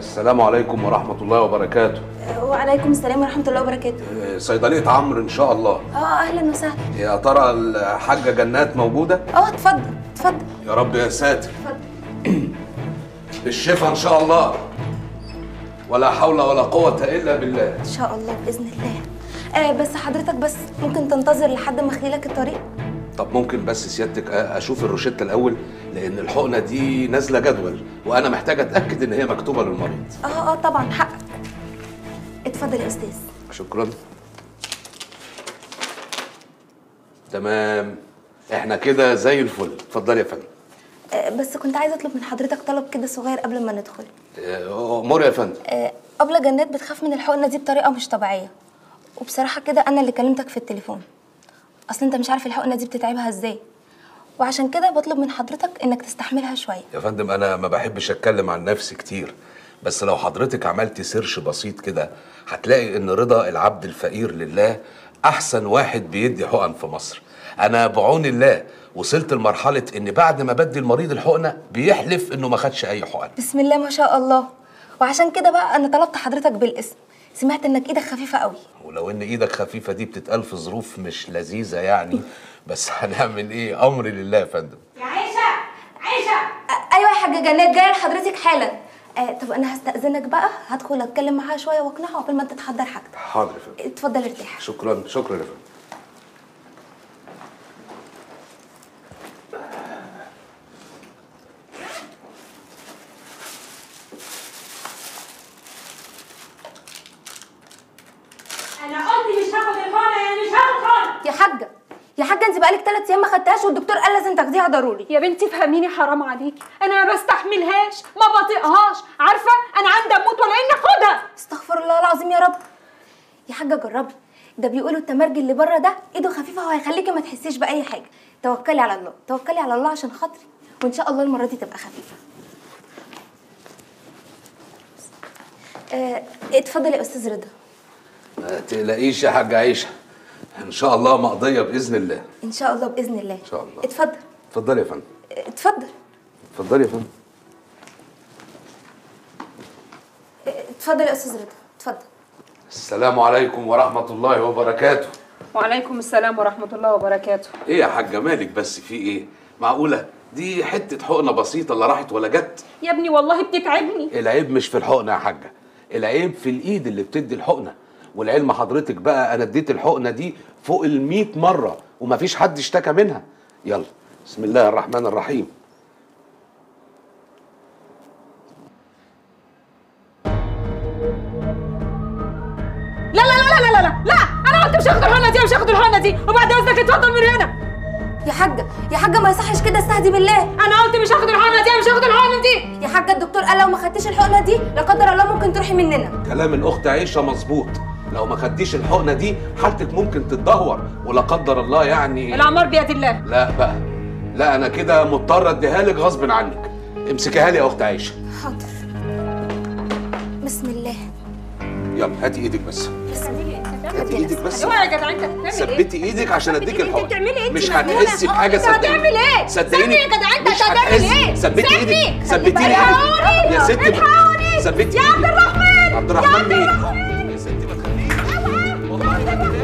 السلام عليكم ورحمة الله وبركاته وعليكم السلام ورحمه الله وبركاته آه، صيدلية عمرو إن شاء الله اه اهلا وسهلا يا ترى الحاجة جنات موجودة؟ اه اتفضل اتفضل يا رب يا ساتر اتفضل بالشفاء إن شاء الله ولا حول ولا قوة إلا بالله ان شاء الله باذن الله آه بس حضرتك بس ممكن تنتظر لحد ما اخليلك الطريق طب ممكن بس سيادتك أ- أشوف الروشتة الأول لأن الحقنة دي نازلة جدول وأنا محتاج أتأكد إن هي مكتوبة للمريض اه اه طبعا حقك اتفضل يا استاذ شكرا تمام احنا كده زي الفل اتفضل يا فندم آه بس كنت عايزه اطلب من حضرتك طلب كده صغير قبل ما ندخل آه، امور يا فندم آه ابله جنات بتخاف من الحقنه دي بطريقه مش طبيعيه وبصراحه كده انا اللي كلمتك في التليفون اصل انت مش عارف الحقنه دي بتتعبها ازاي وعشان كده بطلب من حضرتك انك تستحملها شويه يا فندم انا ما بحبش اتكلم عن نفسي كتير بس لو حضرتك عملت سيرش بسيط كده هتلاقي ان رضا العبد الفقير لله احسن واحد بيدي حقن في مصر انا بعون الله وصلت لمرحله ان بعد ما بدي المريض الحقنه بيحلف انه ما خدش اي حقن بسم الله ما شاء الله وعشان كده بقى انا طلبت حضرتك بالاسم سمعت انك ايدك خفيفه قوي ولو ان ايدك خفيفه دي بتتقال في ظروف مش لذيذه يعني بس هنعمل ايه امر لله يا فندم يا عيشة عيشة آه ايوه يا حاجه جنات جايه لحضرتك حالا آه طب انا هستاذنك بقى هدخل اتكلم معاها شويه واقنعها قبل ما انت تحضر حاجتك حاضر يا فندم اتفضل ارتاح شكرا شكرا يا فندم أنا قلت مش هاخد الحقنة يعني مش هاخد حقنة يا حاجه يا حاجه انت بقالك ثلاث ايام ما خدتهاش والدكتور قال لازم تاخديها ضروري يا بنتي فهميني حرام عليكي أنا ما بستحملهاش ما بطيقهاش عارفة أنا عندي أموت ولا إني أخدها استغفر الله العظيم يا رب يا حاجه جربي ده بيقولوا التمرج اللي بره ده ايده خفيفه وهيخليكي ما تحسيش باي حاجه توكلي على الله توكلي على الله عشان خاطري وان شاء الله المره دي تبقى خفيفه آه، اتفضل يا استاذ رضا ما تقلقيش يا حاجة عيشة إن شاء الله مقضية بإذن الله ان شاء الله باذن الله إن شاء الله. اتفضل اتفضلي يا فندم آه، اتفضل اتفضلي يا فندم آه، اتفضل يا استاذ رضا اتفضل السلام عليكم ورحمة الله وبركاته وعليكم السلام ورحمة الله وبركاته إيه يا حاجة مالك بس في إيه؟ معقولة دي حتة حقنة بسيطة لا راحت ولا جت يا ابني والله بتتعبني العيب مش في الحقنة يا حاجة العيب في الإيد اللي بتدي الحقنة والعلم حضرتك بقى أنا اديت الحقنة دي فوق المية مرة ومفيش حد اشتكى منها يلا بسم الله الرحمن الرحيم لا لا لا لا لا لا لا أنا قلت مش هاخد الحقنة دي مش هاخد الحقنة دي وبعد إذنك اتفضل من هنا يا حاجه يا حاجه ما يصحش كده استهدي بالله أنا قلت مش هاخد الحقنة دي مش هاخد الحقنة دي يا حاجه الدكتور قال لو ما خدتيش الحقنه دي لا قدر الله ممكن تروحي مننا كلام الأخت عيشة مظبوط لو ما خدتيش الحقنة دي حالتك ممكن تتدهور ولا قدر الله يعني الأعمار بيد الله لا بقى لا أنا كده مضطر أديها لك غصب عنك امسكيها لي يا أخت عيشة حاضر بسم الله يلا هاتي إيدك بس هاتي إيدك بس اوعى يا جدع انت بتعمل ايه؟ ثبتي ايدك عشان اديك ثبتي الحقن انت بتعملي ايه؟ انت مش مجنونة. هتحسي بحاجه انت صدقيني هتعمل ايه؟ صدقيني سيبني يا جدع، انت مش هتعمل هتحسي. ايه؟ ثبتي سيبني. ايدك ثبتي خلي بالك. ايدك يا ستي الحقوني. ثبتي يا عبد ايدك. الرحمن. عبد يا الرحمن عبد مين الرحمن. يا ستي ما تخليني والله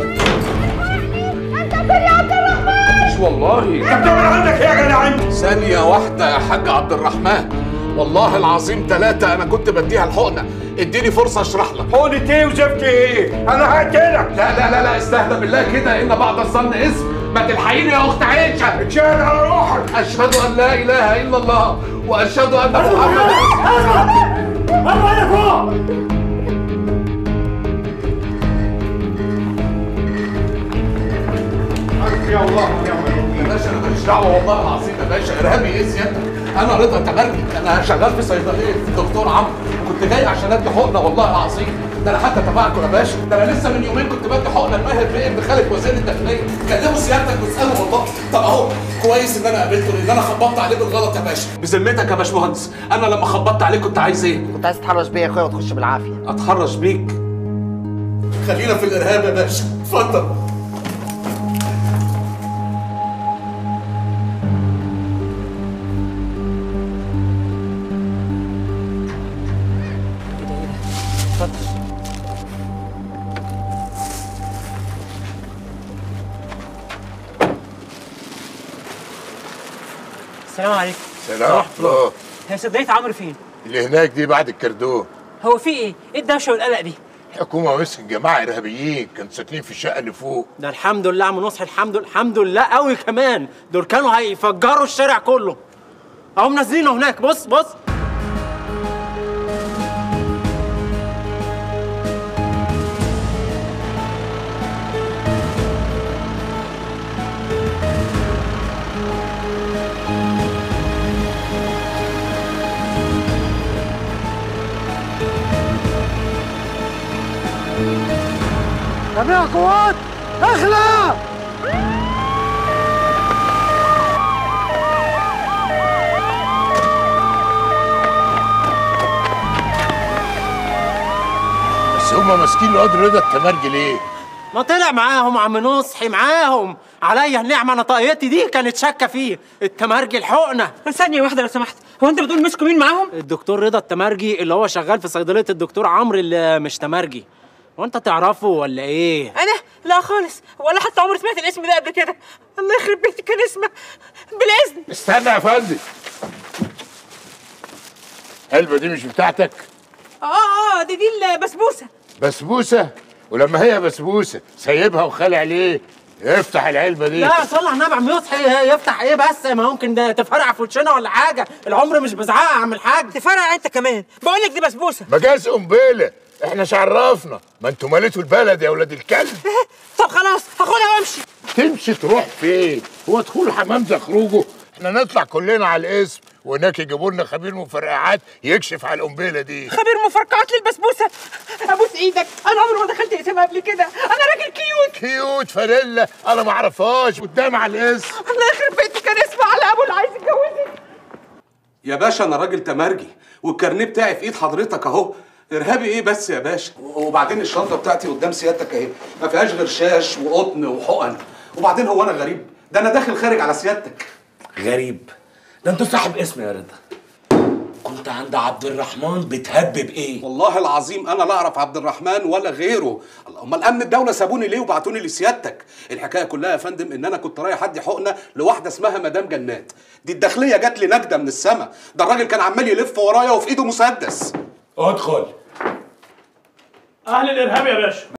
انت فين يا عبد الرحمن؟ مش والله بتعمل عندك ايه يا جدع انت؟ ثانية واحدة يا حاج عبد الرحمن والله العظيم ثلاثة أنا كنت بديها الحقنة اديني فرصة أشرح لك حقنة ايه وزفت ايه؟ انا هقتلك لا لا لا لا استهدى بالله كده إن بعد الظن اسم ما تلحقيني يا أخت عيشة اتشال على روحك أشهد أن لا إله إلا الله وأشهد أن محمدا انا انا فوق يا الله يا الله يا باشا انا ماليش دعوه والله العظيم يا باشا ارهابي ايه سيادتك انا رضا تمرجي انا شغال في صيدليه الدكتور عمرو كنت جاي عشان ادي حقنه والله العظيم ده انا حتى تبعكم يا باشا ده انا لسه من يومين كنت بدي حقنه لماهر بيه ابن خالد وزير الداخليه كلموا سيادتك واسالوا والله طب اهو كويس ان انا قابلته لان انا خبطت عليه بالغلط يا باشا بذمتك يا باشمهندس انا لما خبطت عليه كنت عايز ايه كنت عايز تتحرش بيا يا اخويا وتخش بالعافيه اتحرش بيك خلينا في الارهاب يا باشا اتفضل اتفضل السلام عليكم سلام الله هي صدقية عمرو فين؟ اللي هناك دي بعد الكردون هو في ايه؟ ايه الدوشه والقلق دي؟ الحكومة مسك جماعة إرهابيين كانوا ساكنين في الشقة اللي فوق ده الحمد لله عم نصحي الحمد لله الحمد لله قوي كمان دول كانوا هيفجروا الشارع كله اهو منزلينه هناك بص بص جميع قوات اخلع بس هما ماسكين الواد رضا التمرجي ليه؟ ما طلع معاهم عم نصحي معاهم عليا النعمه انا طاقيتي دي كانت شاكه فيه التمرجي الحقنه ثانية واحدة لو سمحت هو انت بتقول مسكوا مين معاهم؟ الدكتور رضا التمرجي اللي هو شغال في صيدليه الدكتور عمرو اللي مش تمرجي وانت تعرفه ولا ايه انا؟ لا خالص ولا حتى عمري سمعت الاسم ده قبل كده الله يخرب بيتي كان اسمه بالاذن استنى يا فندم العلبة دي مش بتاعتك اه اه دي دي البسبوسة بسبوسة ولما هي بسبوسة سايبها وخالع ليه؟ افتح العلبة دي لا صلح النبي عم يصحي يفتح ايه بس ما ممكن ده تفرقع في وشنا ولا حاجه العمر مش بزعق يا عم الحاج تفرق انت كمان بقول لك دي بسبوسة مجاز قنبلة احنا شعرفنا ما انتوا مالتوا البلد يا ولاد الكلب طب خلاص هاخدها وامشي تمشي تروح فين؟ هو دخول حمام زي خروجه؟ احنا نطلع كلنا على الاسم وهناك يجيبوا لنا خبير مفرقعات يكشف على القنبله دي خبير مفرقعات للبسبوسة ابوس ايدك انا عمري ما دخلت اسمها قبل كده انا راجل كيوت كيوت فانيلا انا ما اعرفهاش قدام على الاسم الله يخرب بيتي كان اسمه على ابو اللي عايز يتجوزني يا باشا انا راجل تمرجي والكارنيه بتاعي في ايد حضرتك اهو ارهابي ايه بس يا باشا وبعدين الشنطه بتاعتي قدام سيادتك اهي ما فيهاش غير شاش وقطن وحقن وبعدين هو انا غريب ده انا داخل خارج على سيادتك غريب ده انت صاحب اسم يا رضا كنت عند عبد الرحمن بتهبب ايه والله العظيم انا لا اعرف عبد الرحمن ولا غيره الله، امال امن الدوله سابوني ليه وبعتوني لسيادتك الحكايه كلها يا فندم ان انا كنت رايح ادي حقنه لواحده اسمها مدام جنات دي الداخليه جات لي نجده من السما ده الراجل كان عمال يلف ورايا وفي ايده مسدس ادخل اهل الارهاب يا باشا